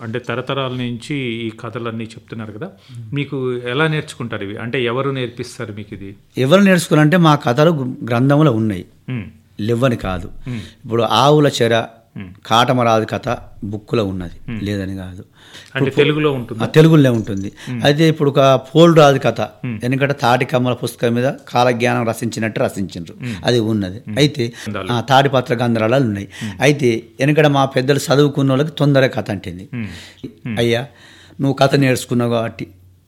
అంటే తరతరాల నుంచి ఈ కథలన్నీ చెప్తున్నారు కదా మీకు ఎలా నేర్చుకుంటారు ఇవి అంటే ఎవరు నేర్పిస్తారు మీకు ఇది ఎవరు నేర్చుకోవాలంటే మా కథలు గ్రంథంలో ఉన్నాయి ఉమ్, లేవని కాదు ఇప్పుడు ఆవుల చెర కాటమరాజు కథ బుక్కులో ఉన్నది లేదని కాదు అంటే తెలుగులో ఉంటుంది ఆ తెలుగులో ఉంటుంది అయితే ఇప్పుడు ఒక పోల్ రాజు కథ ఎందుకంటే తాటి కమ్మల పుస్తకం మీద కాలజ్ఞానం రచించినట్టు రచించారు అది ఉన్నది అయితే ఆ తాడిపత్ర గంధరాలు ఉన్నాయి అయితే ఎందుకంటే మా పెద్దలు చదువుకున్న వాళ్ళకి తొందరగా కథ అంటుంది అయ్యా నువ్వు కథ నేర్చుకున్నావు కాబట్టి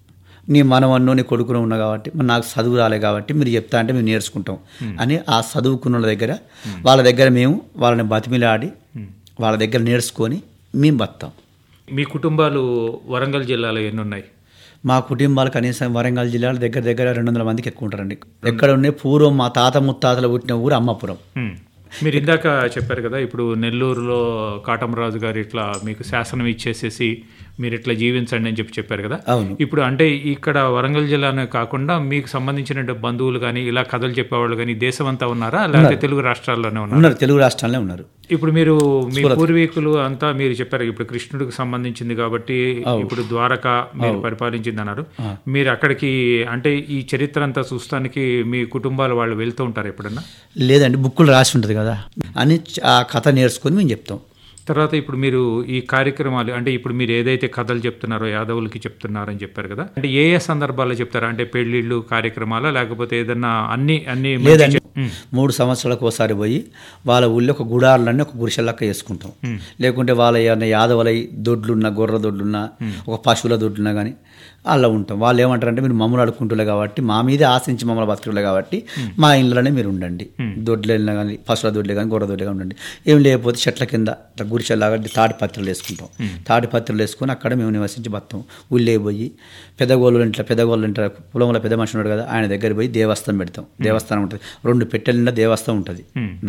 నీ మనవన్నో నీ కొడుకును ఉన్నావు కాబట్టి మరి నాకు చదువు రాలే కాబట్టి మీరు చెప్తా అంటే మేము నేర్చుకుంటాం అని ఆ చదువుకున్న వాళ్ళ దగ్గర వాళ్ళ దగ్గర మేము వాళ్ళని బతిమిలాడి వాళ్ళ దగ్గర నేర్చుకొని మేము బతాం మీ కుటుంబాలు వరంగల్ జిల్లాలో ఎన్ని ఉన్నాయి మా కుటుంబాలు కనీసం వరంగల్ జిల్లాలో దగ్గర దగ్గర రెండు వందల మందికి ఎక్కువ ఉంటారండి ఎక్కడ ఉన్నాయి పూర్వం మా తాత ముత్తాతలు పుట్టిన ఊరు అమ్మపురం ఉమ్. మీరు ఇందాక చెప్పారు కదా ఇప్పుడు నెల్లూరులో కాటమరాజు గారు ఇట్లా మీకు శాసనం ఇచ్చేసేసి మీరు ఇట్లా జీవించండి అని చెప్పి చెప్పారు కదా అవును ఇప్పుడు అంటే ఇక్కడ వరంగల్ జిల్లానే కాకుండా మీకు సంబంధించిన బంధువులు కానీ ఇలా కథలు చెప్పేవాళ్ళు కానీ దేశం అంతా ఉన్నారా లేకపోతే తెలుగు రాష్ట్రాల్లోనే ఉన్నారా ఉన్నారు తెలుగు రాష్ట్రాలనే ఉన్నారు ఇప్పుడు మీరు మీ పూర్వీకులు అంతా మీరు చెప్పారు ఇప్పుడు కృష్ణుడికి సంబంధించింది కాబట్టి ఇప్పుడు ద్వారక మీరు పరిపాలించింది అన్నారు మీరు అక్కడికి అంటే ఈ చరిత్ర అంతా చూస్తానికి మీ కుటుంబాల వాళ్ళు వెళ్తూ ఉంటారు ఎప్పుడన్నా లేదండి బుక్కులు రాసి ఉంటుంది కదా అని చ- ఆ కథ నేర్చుకొని మేము చెప్తాం తర్వాత ఇప్పుడు మీరు ఈ కార్యక్రమాలు అంటే ఇప్పుడు మీరు ఏదైతే కథలు చెప్తున్నారో యాదవులకి చెప్తున్నారని చెప్పారు కదా అంటే ఏ ఏ సందర్భాల్లో చెప్తారా అంటే పెళ్లిళ్ళు కార్యక్రమాలా లేకపోతే ఏదన్నా అన్ని అన్ని మంచి లేదండి చెప్- ఉమ్, మూడు సంవత్సరాలకు ఒకసారి పోయి వాళ్ళ ఊళ్ళో ఒక గుడారులన్నీ ఒక గుడిసెలక్క వేసుకుంటాం లేకుంటే వాళ్ళ ఏమన్నా యాదవలై దొడ్లున్నా గొర్రె దొడ్లున్నా ఒక పశువుల దొడ్లున్నా కానీ అలా ఉంటాం వాళ్ళు ఏమంటారంటే మీరు మమ్మల్ని అడుక్కుంటులే కాబట్టి మా మీదే ఆశించి మమ్మల్ని బతుకులే కాబట్టి మా ఇంట్లోనే మీరు ఉండండి దొడ్లు వెళ్ళినా కానీ పశువుల దొడ్లే కానీ గొర్రె దొడ్లే కానీ ఉండండి ఏం లేకపోతే చెట్ల కింద ఇట్లా గుడిసెలాగా తాటి పత్రులు వేసుకుంటాం తాటి పత్రులు వేసుకొని అక్కడ మేము నివసించి బతాం ఊళ్ళే పోయి పెద్దగోళ్ళు ఇంట్లో పెద్దగోళ్ళు ఇంట్లో పొలంలో పెద్ద మనిషి ఉన్నాడు కదా ఆయన దగ్గర పోయి దేవస్థానం పెడతాం దేవస్థానం ఉంటుంది రెండు పెట్టెల నిండా దేవస్థానం ఉంటుంది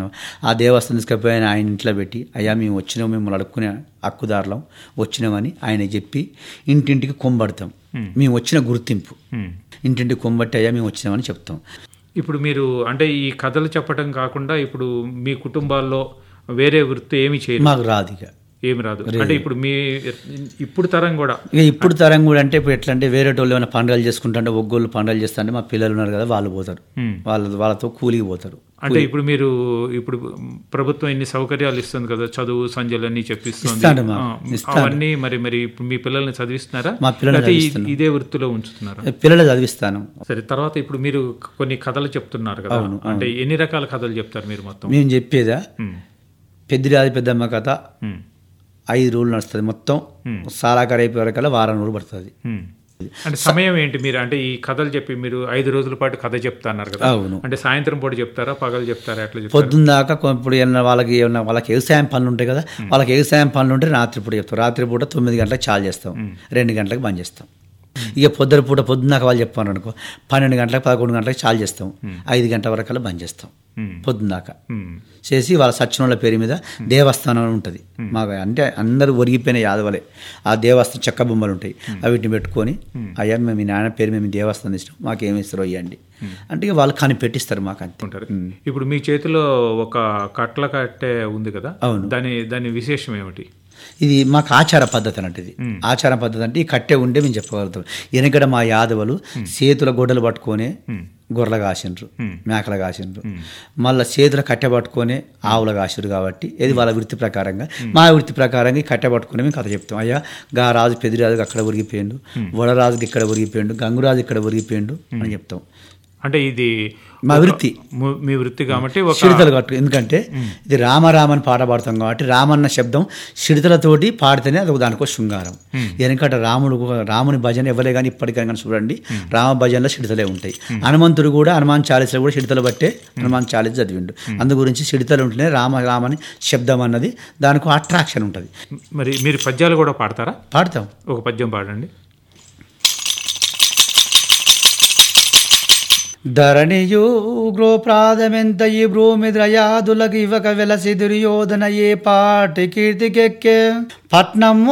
ఆ దేవస్థానం తీసుకుపోయి ఆయన ఆయన ఇంట్లో పెట్టి అయ్యా మేము వచ్చినాం మిమ్మల్ని అడుక్కునే హక్కుదారులం వచ్చినామని ఆయన చెప్పి ఇంటింటికి కొంబడతాం మేము వచ్చిన గుర్తింపు ఉమ్. ఇంటింటికి కొంబట్టి అయ్యా మేము వచ్చినామని చెప్తాం ఇప్పుడు మీరు అంటే ఈ కథలు చెప్పడం కాకుండా ఇప్పుడు మీ కుటుంబాల్లో వేరే వృత్తి ఏమి చేయరు మాకు రాదు ఇక ఏమి రాదు అంటే ఇప్పుడు మీ ఇప్పుడు తరం కూడా ఇక ఇప్పుడు తరం కూడా అంటే ఇప్పుడు ఎట్లా అంటే వేరే వాళ్ళు ఏమైనా పండుగలు చేసుకుంటుంటే ఒగ్గోళ్ళు పండుగలు చేస్తా అంటే మా పిల్లలు ఉన్నారు కదా వాళ్ళు పోతారు ఉమ్. వాళ్ళ వాళ్ళతో కూలికి పోతారు అంటే ఇప్పుడు మీరు ఇప్పుడు ప్రభుత్వం ఎన్ని సౌకర్యాలు ఇస్తుంది కదా చదువు సంధ్యలు అన్ని చెప్పిస్తుంది ఇస్తాడు మా- ఆ, అవన్నీ మరి మరి ఇప్పుడు మీ పిల్లల్ని చదివిస్తున్నారా మా పిల్లల్ని లేకపోతే ఈ- చదివిస్తున్నాం. ఇదే వృత్తిలో ఉంచుతున్నారా పిల్లలు చదివిస్తాను సరే తర్వాత ఇప్పుడు మీరు కొన్ని కథలు చెప్తున్నారు కదా అంటే ఎన్ని రకాల కథలు చెప్తారు మీరు మొత్తం మేము చెప్పేదా ఉమ్, పెద్దిరాది పెద్దమ్మ కథ ఉమ్, ఐదు రోజులు నడుస్తుంది మొత్తం సాలాకర అయిపోయే వరకల్లా వారం రోజులు పడుతుంది ఉమ్. అంటే సమయం ఏంటి మీరు అంటే ఈ కథలు చెప్పి మీరు ఐదు రోజుల పాటు కథ చెప్తున్నారు కదా అవును అంటే సాయంత్రం పూట చెప్తారా పగలు చెప్తారా ఎట్లా చెప్తారా పొద్దున్న దాకా కొ- ఇప్పుడు ఏమన్నా వాళ్ళకి ఏమన్నా వాళ్ళకి వ్యవసాయం పనులు ఉంటాయి కదా వాళ్ళకి వ్యవసాయం పనులు ఉంటే రాత్రిపూట చెప్తాం రాత్రిపూట తొమ్మిది గంటలకు చాలు చేస్తాం రెండు గంటలకు బంద్ చేస్తాం ఇక పొద్దున పూట పొద్దున్నాక వాళ్ళు చెప్పారు అనుకో పన్నెండు గంటలకు పదకొండు గంటలకు చాలు చేస్తాం ఐదు గంటల వరకల్లా బంద్ చేస్తాం ఉమ్, పొద్దున్నాక ఉమ్, చేసి వాళ్ళ సచ్చినోళ్ళ పేరు మీద దేవస్థానం ఉంటుంది మాకు అంటే అందరూ ఒరిగిపోయిన యాదవలే ఆ దేవస్థానం చెక్క బొమ్మలు ఉంటాయి వీటిని పెట్టుకొని అయ్యా మేము మీ నాన్న పేరు మేము ఈ దేవస్థానం ఇస్తాం మాకు ఏమి ఇస్తారో ఇవ్వండి అంటే ఇక వాళ్ళు కనిపెట్టిస్తారు మాకు అంతే ఉంటారు ఇప్పుడు మీ చేతిలో ఒక కట్ల కట్టే ఉంది కదా అవును. దాని దాని విశేషం ఏమిటి ఇది మాకు ఆచార పద్ధతి అన్నట్టు ఇది ఆచార పద్ధతి అంటే ఈ కట్టె ఉండే మేము చెప్పగలుగుతాం వెనకడ మా యాదవులు చేతుల గొడ్డలు పట్టుకొని గొర్రెలు కాసిండ్రు మేకలు కాసిండ్రు మళ్ళీ చేతుల కట్టె పట్టుకొని ఆవులు కాసిండ్రు కాబట్టి ఇది వాళ్ళ వృత్తి ప్రకారంగా మా వృత్తి ప్రకారంగా ఈ కట్టె పట్టుకొని మేము కథ చెప్తాం అయ్యా గా రాజు పెదిరాజుకి అక్కడ ఉరిగిపోయిండు వడరాజుకి ఇక్కడ ఉరిగిపోయిండు గంగురాజు ఇక్కడ ఉరిగిపోయిండు అని చెప్తాం అంటే ఇది మా వృత్తి ము- మీ వృత్తి కాబట్టి ఒక సిడితలు కట్టు ఎందుకంటే ఇది రామరామని పాట పాడతాం కాబట్టి రామన్న శబ్దం సిడితలతోటి పాడితేనే అది దానికో శృంగారం వెనకట రాముడు రాముని భజన ఇవ్వలే కానీ ఇప్పటికైనా కానీ చూడండి రామ భజనలో సిడితలే ఉంటాయి హనుమంతుడు కూడా హనుమాన్ చాలీసలో కూడా సిడితలు బట్టే హనుమాన్ చాలీస్ చదివిండు అందు గురించి సిడితలు ఉంటేనే రామ రామని శబ్దం అన్నది దానికి అట్రాక్షన్ ఉంటుంది మరి మీరు పద్యాలు కూడా పాడతారా పాడతాం ఒక పద్యం పాడండి ధరణియు గృహప్రాధమెంత ఈ భూమి ద్రయాదులకు ఇవ్వక వెలసి దుర్యోధన ఏ పాటి కీర్తికెక్కే పట్నము